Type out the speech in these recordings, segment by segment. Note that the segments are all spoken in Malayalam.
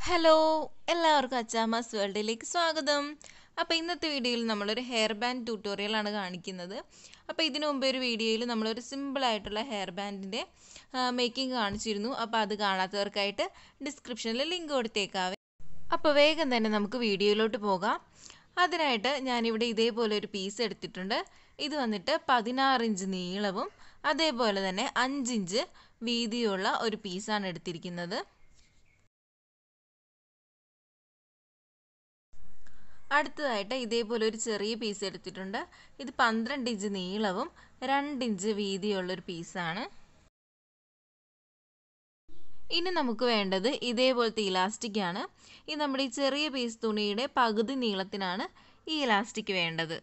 ഹലോ എല്ലാവർക്കും അച്ചാമാസ് വേൾഡിലേക്ക് സ്വാഗതം അപ്പോൾ ഇന്നത്തെ വീഡിയോയിൽ നമ്മളൊരു ഹെയർ ബാൻഡ് ട്യൂട്ടോറിയലാണ് കാണിക്കുന്നത് അപ്പോൾ ഇതിനു മുമ്പേ ഒരു വീഡിയോയിൽ നമ്മളൊരു സിമ്പിളായിട്ടുള്ള ഹെയർ ബാൻഡിൻ്റെ മേക്കിംഗ് കാണിച്ചിരുന്നു അപ്പോൾ അത് കാണാത്തവർക്കായിട്ട് ഡിസ്ക്രിപ്ഷനിൽ ലിങ്ക് കൊടുത്തേക്കാവേ അപ്പോൾ വേഗം തന്നെ നമുക്ക് വീഡിയോയിലോട്ട് പോകാം അതിനായിട്ട് ഞാനിവിടെ ഇതേപോലെ ഒരു പീസ് എടുത്തിട്ടുണ്ട് ഇത് വന്നിട്ട് പതിനാറ് ഇഞ്ച് നീളവും അതേപോലെ തന്നെ അഞ്ചിഞ്ച് വീതിയുള്ള ഒരു പീസാണ് എടുത്തിരിക്കുന്നത് അടുത്തതായിട്ട് ഇതേപോലെ ഒരു ചെറിയ പീസ് എടുത്തിട്ടുണ്ട് ഇത് പന്ത്രണ്ട് ഇഞ്ച് നീളവും രണ്ട് ഇഞ്ച് വീതിയുള്ള ഒരു പീസാണ് ഇനി നമുക്ക് വേണ്ടത് ഇതേപോലത്തെ ഇലാസ്റ്റിക് ആണ് ഈ നമ്മുടെ ഈ ചെറിയ പീസ് തുണിയുടെ പകുതി നീളത്തിനാണ് ഈ ഇലാസ്റ്റിക് വേണ്ടത്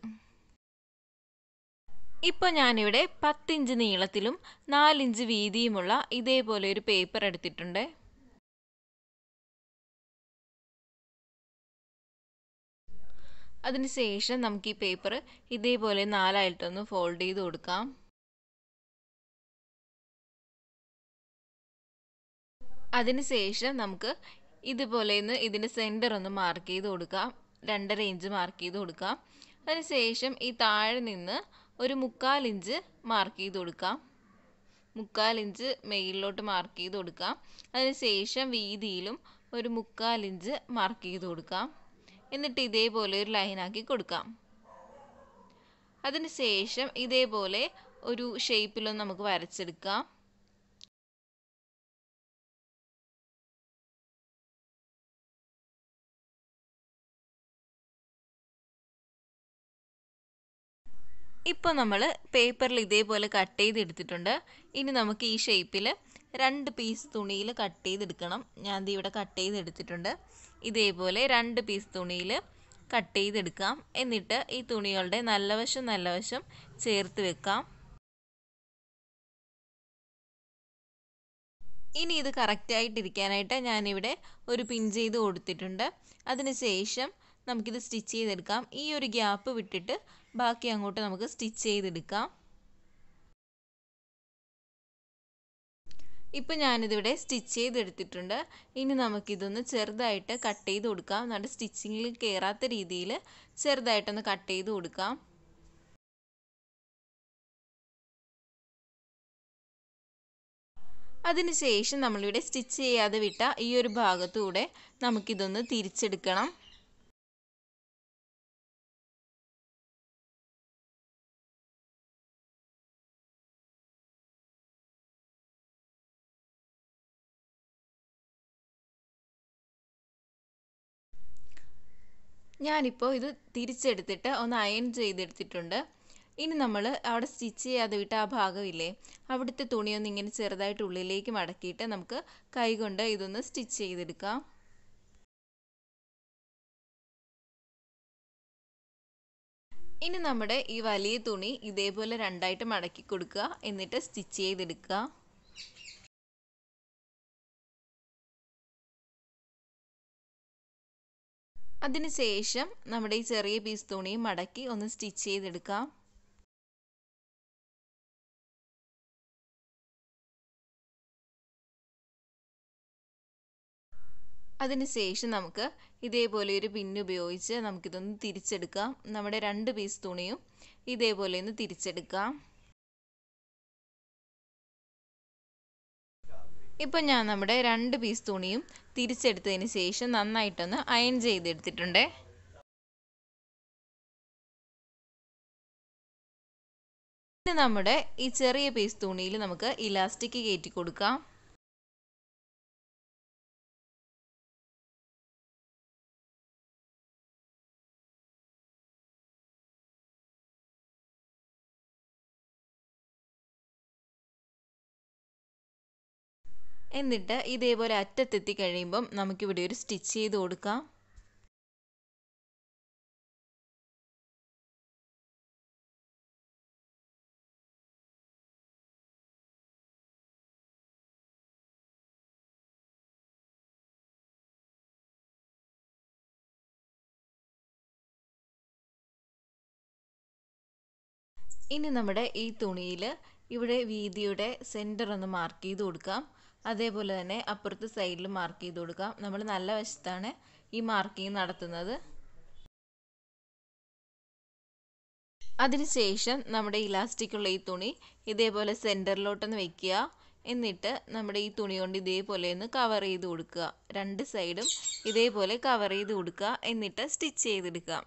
ഇപ്പോൾ ഞാനിവിടെ പത്തിഞ്ച് നീളത്തിലും നാലിഞ്ച് വീതിയുമുള്ള ഇതേപോലെ ഒരു പേപ്പർ എടുത്തിട്ടുണ്ട് അതിനുശേഷം നമുക്ക് ഈ പേപ്പർ ഇതേപോലെ നാലായിട്ടൊന്ന് ഫോൾഡ് ചെയ്ത് കൊടുക്കാം അതിനുശേഷം നമുക്ക് ഇതുപോലെ ഒന്ന് ഇതിൻ്റെ സെൻറ്റർ ഒന്ന് മാർക്ക് ചെയ്ത് കൊടുക്കാം രണ്ടര ഇഞ്ച് മാർക്ക് ചെയ്ത് കൊടുക്കാം അതിനുശേഷം ഈ താഴെ നിന്ന് ഒരു മുക്കാൽ ഇഞ്ച് മാർക്ക് ചെയ്ത് കൊടുക്കാം മുക്കാൽ ഇഞ്ച് മെയിലിലോട്ട് മാർക്ക് ചെയ്ത് കൊടുക്കാം അതിനുശേഷം വീതിയിലും ഒരു മുക്കാൽ ഇഞ്ച് മാർക്ക് ചെയ്ത് കൊടുക്കാം എന്നിട്ട് ഇതേപോലെ ഒരു ലൈനാക്കി കൊടുക്കാം അതിനുശേഷം ഇതേപോലെ ഒരു ഷേപ്പിലൊന്ന് നമുക്ക് വരച്ചെടുക്കാം ഇപ്പോൾ നമ്മൾ പേപ്പറിൽ ഇതേപോലെ കട്ട് ചെയ്തെടുത്തിട്ടുണ്ട് ഇനി നമുക്ക് ഈ ഷേപ്പിൽ രണ്ട് പീസ് തുണിയിൽ കട്ട് ചെയ്തെടുക്കണം ഞാൻ ഇത് ഇവിടെ കട്ട് ചെയ്തെടുത്തിട്ടുണ്ട് ഇതേപോലെ രണ്ട് പീസ് തുണിയിൽ കട്ട് ചെയ്തെടുക്കാം എന്നിട്ട് ഈ തുണികളുടെ നല്ല വശം നല്ല വശം ചേർത്ത് വെക്കാം ഇനി ഇത് കറക്റ്റായിട്ടിരിക്കാനായിട്ട് ഞാനിവിടെ ഒരു പിൻ ചെയ്ത് കൊടുത്തിട്ടുണ്ട് അതിനുശേഷം നമുക്കിത് സ്റ്റിച്ച് ചെയ്തെടുക്കാം ഈ ഒരു ഗ്യാപ്പ് വിട്ടിട്ട് ബാക്കി അങ്ങോട്ട് നമുക്ക് സ്റ്റിച്ച് ചെയ്തെടുക്കാം ഇപ്പം ഞാനിതിവിടെ സ്റ്റിച്ച് ചെയ്തെടുത്തിട്ടുണ്ട് ഇനി നമുക്കിതൊന്ന് ചെറുതായിട്ട് കട്ട് ചെയ്ത് കൊടുക്കാം എന്നിട്ട് സ്റ്റിച്ചിങ്ങിൽ കയറാത്ത രീതിയിൽ ചെറുതായിട്ടൊന്ന് കട്ട് ചെയ്ത് കൊടുക്കാം അതിനുശേഷം നമ്മളിവിടെ സ്റ്റിച്ച് ചെയ്യാതെ വിട്ട ഈ ഒരു ഭാഗത്തൂടെ നമുക്കിതൊന്ന് തിരിച്ചെടുക്കണം ഞാനിപ്പോൾ ഇത് തിരിച്ചെടുത്തിട്ട് ഒന്ന് അയൺ ചെയ്തെടുത്തിട്ടുണ്ട് ഇനി നമ്മൾ അവിടെ സ്റ്റിച്ച് ചെയ്യാതെ വിട്ട ആ ഭാഗമില്ലേ അവിടുത്തെ തുണിയൊന്ന് ഇങ്ങനെ ചെറുതായിട്ട് ഉള്ളിലേക്ക് മടക്കിയിട്ട് നമുക്ക് കൈകൊണ്ട് ഇതൊന്ന് സ്റ്റിച്ച് ചെയ്തെടുക്കാം ഇനി നമ്മുടെ ഈ വലിയ തുണി ഇതേപോലെ രണ്ടായിട്ട് മടക്കി കൊടുക്കുക എന്നിട്ട് സ്റ്റിച്ച് ചെയ്തെടുക്കുക അതിനുശേഷം നമ്മുടെ ഈ ചെറിയ പീസ് തുണിയും മടക്കി ഒന്ന് സ്റ്റിച്ച് ചെയ്തെടുക്കാം അതിനുശേഷം നമുക്ക് ഇതേപോലെ ഒരു പിന്ന് ഉപയോഗിച്ച് നമുക്കിതൊന്ന് തിരിച്ചെടുക്കാം നമ്മുടെ രണ്ട് പീസ് തുണിയും ഇതേപോലെ ഒന്ന് തിരിച്ചെടുക്കാം ഇപ്പം ഞാൻ നമ്മുടെ രണ്ട് പീസ് തുണിയും തിരിച്ചെടുത്തതിന് ശേഷം നന്നായിട്ടൊന്ന് അയൺ ചെയ്തെടുത്തിട്ടുണ്ട് ഇനി നമ്മുടെ ഈ ചെറിയ പീസ് തുണിയിൽ നമുക്ക് ഇലാസ്റ്റിക് കയറ്റി കൊടുക്കാം എന്നിട്ട് ഇതേപോലെ അറ്റത്തെത്തി കഴിയുമ്പം നമുക്കിവിടെ ഒരു സ്റ്റിച്ച് ചെയ്ത് കൊടുക്കാം ഇനി നമ്മുടെ ഈ തുണിയിൽ ഇവിടെ വീതിയുടെ സെൻറ്റർ ഒന്ന് മാർക്ക് ചെയ്ത് കൊടുക്കാം അതേപോലെ തന്നെ അപ്പുറത്തെ സൈഡിൽ മാർക്ക് ചെയ്ത് കൊടുക്കാം നമ്മൾ നല്ല വശത്താണ് ഈ മാർക്കിങ് നടത്തുന്നത് അതിനുശേഷം നമ്മുടെ ഇലാസ്റ്റിക്കുള്ള ഈ തുണി ഇതേപോലെ സെൻറ്ററിലോട്ടൊന്ന് വെക്കുക എന്നിട്ട് നമ്മുടെ ഈ തുണി കൊണ്ട് ഇതേപോലെ ഒന്ന് കവർ ചെയ്ത് കൊടുക്കുക രണ്ട് സൈഡും ഇതേപോലെ കവർ ചെയ്ത് കൊടുക്കുക എന്നിട്ട് സ്റ്റിച്ച് ചെയ്തെടുക്കാം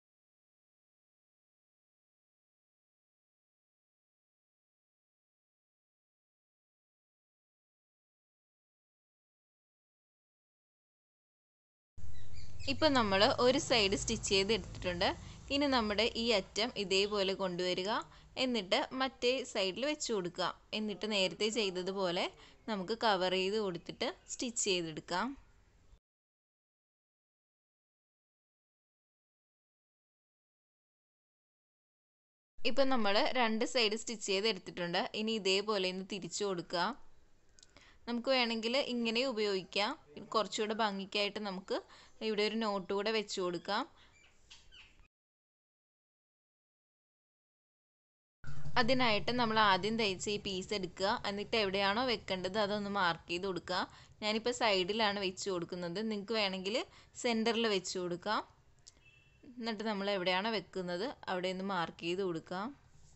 ഇപ്പം നമ്മൾ ഒരു സൈഡ് സ്റ്റിച്ച് ചെയ്ത് എടുത്തിട്ടുണ്ട് ഇനി നമ്മുടെ ഈ അറ്റം ഇതേപോലെ കൊണ്ടുവരിക എന്നിട്ട് മറ്റേ സൈഡിൽ വെച്ച് കൊടുക്കുക എന്നിട്ട് നേരത്തെ ചെയ്തതുപോലെ നമുക്ക് കവർ ചെയ്ത് കൊടുത്തിട്ട് സ്റ്റിച്ച് ചെയ്തെടുക്കാം ഇപ്പം നമ്മൾ രണ്ട് സൈഡ് സ്റ്റിച്ച് ചെയ്ത് എടുത്തിട്ടുണ്ട് ഇനി ഇതേപോലെ ഒന്ന് തിരിച്ചു കൊടുക്കുക നമുക്ക് വേണമെങ്കിൽ ഇങ്ങനെ ഉപയോഗിക്കാം കുറച്ചുകൂടെ ഭംഗിക്കായിട്ട് നമുക്ക് ഇവിടെ ഒരു നോട്ട് കൂടെ വെച്ച് കൊടുക്കാം അതിനായിട്ട് നമ്മൾ ആദ്യം തയ്ച്ച ഈ പീസ് എടുക്കുക എന്നിട്ട് എവിടെയാണോ വെക്കേണ്ടത് അതൊന്ന് മാർക്ക് ചെയ്ത് കൊടുക്കുക ഞാനിപ്പോൾ സൈഡിലാണ് വെച്ച് കൊടുക്കുന്നത് നിങ്ങൾക്ക് വേണമെങ്കിൽ സെൻറ്ററിൽ വെച്ച് കൊടുക്കാം എന്നിട്ട് നമ്മൾ എവിടെയാണോ വെക്കുന്നത് അവിടെ ഒന്ന് മാർക്ക് ചെയ്ത് കൊടുക്കാം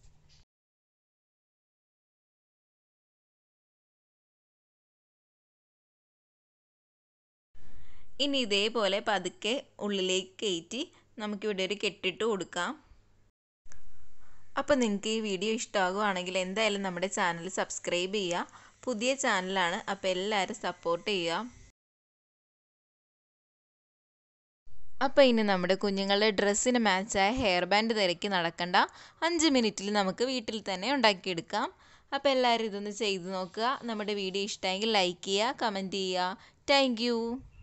ഇനി ഇതേപോലെ പതുക്കെ ഉള്ളിലേക്ക് കയറ്റി നമുക്കിവിടെ ഒരു കെട്ടിട്ട് കൊടുക്കാം അപ്പോൾ നിങ്ങൾക്ക് ഈ വീഡിയോ ഇഷ്ടമാകുവാണെങ്കിൽ എന്തായാലും നമ്മുടെ ചാനൽ സബ്സ്ക്രൈബ് ചെയ്യുക പുതിയ ചാനലാണ് അപ്പോൾ എല്ലാവരും സപ്പോർട്ട് ചെയ്യുക അപ്പോൾ ഇനി നമ്മുടെ കുഞ്ഞുങ്ങളുടെ ഡ്രസ്സിന് മാച്ചായ ഹെയർ ബാൻഡ് തിരക്കി നടക്കണ്ട അഞ്ച് മിനിറ്റിൽ നമുക്ക് വീട്ടിൽ തന്നെ ഉണ്ടാക്കിയെടുക്കാം അപ്പോൾ എല്ലാവരും ഇതൊന്ന് ചെയ്ത് നോക്കുക നമ്മുടെ വീഡിയോ ഇഷ്ടമെങ്കിൽ ലൈക്ക് ചെയ്യുക കമൻറ്റ് ചെയ്യുക താങ്ക്